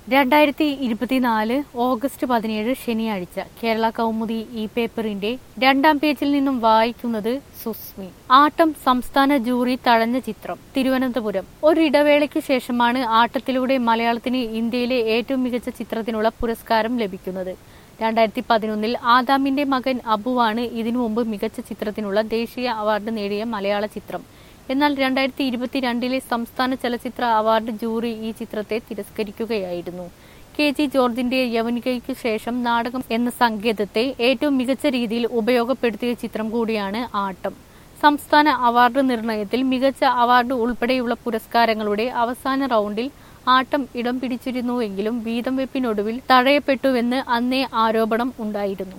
രണ്ടായിരത്തി ഇരുപത്തിനാല് ഓഗസ്റ്റ് പതിനേഴ് ശനിയാഴ്ച കേരള കൗമുദി ഈ പേപ്പറിന്റെ രണ്ടാം പേജിൽ നിന്നും വായിക്കുന്നത് സുസ്മി ആട്ടം സംസ്ഥാന ജൂറി തഴഞ്ഞ ചിത്രം തിരുവനന്തപുരം ഒരിടവേളയ്ക്ക് ശേഷമാണ് ആട്ടത്തിലൂടെ മലയാളത്തിന് ഇന്ത്യയിലെ ഏറ്റവും മികച്ച ചിത്രത്തിനുള്ള പുരസ്കാരം ലഭിക്കുന്നത് രണ്ടായിരത്തി പതിനൊന്നിൽ ആദാമിന്റെ മകൻ അബുവാണ് ഇതിനു മുമ്പ് മികച്ച ചിത്രത്തിനുള്ള ദേശീയ അവാർഡ് നേടിയ മലയാള ചിത്രം എന്നാൽ രണ്ടായിരത്തി ഇരുപത്തിരണ്ടിലെ സംസ്ഥാന ചലച്ചിത്ര അവാർഡ് ജൂറി ഈ ചിത്രത്തെ തിരസ്കരിക്കുകയായിരുന്നു കെ ജി ജോർജിന്റെ യവനികയ്ക്കു ശേഷം നാടകം എന്ന സങ്കേതത്തെ ഏറ്റവും മികച്ച രീതിയിൽ ഉപയോഗപ്പെടുത്തിയ ചിത്രം കൂടിയാണ് ആട്ടം സംസ്ഥാന അവാർഡ് നിർണയത്തിൽ മികച്ച അവാർഡ് ഉൾപ്പെടെയുള്ള പുരസ്കാരങ്ങളുടെ അവസാന റൗണ്ടിൽ ആട്ടം ഇടം പിടിച്ചിരുന്നുവെങ്കിലും വീതം വെപ്പിനൊടുവിൽ തഴയപ്പെട്ടുവെന്ന് അന്നേ ആരോപണം ഉണ്ടായിരുന്നു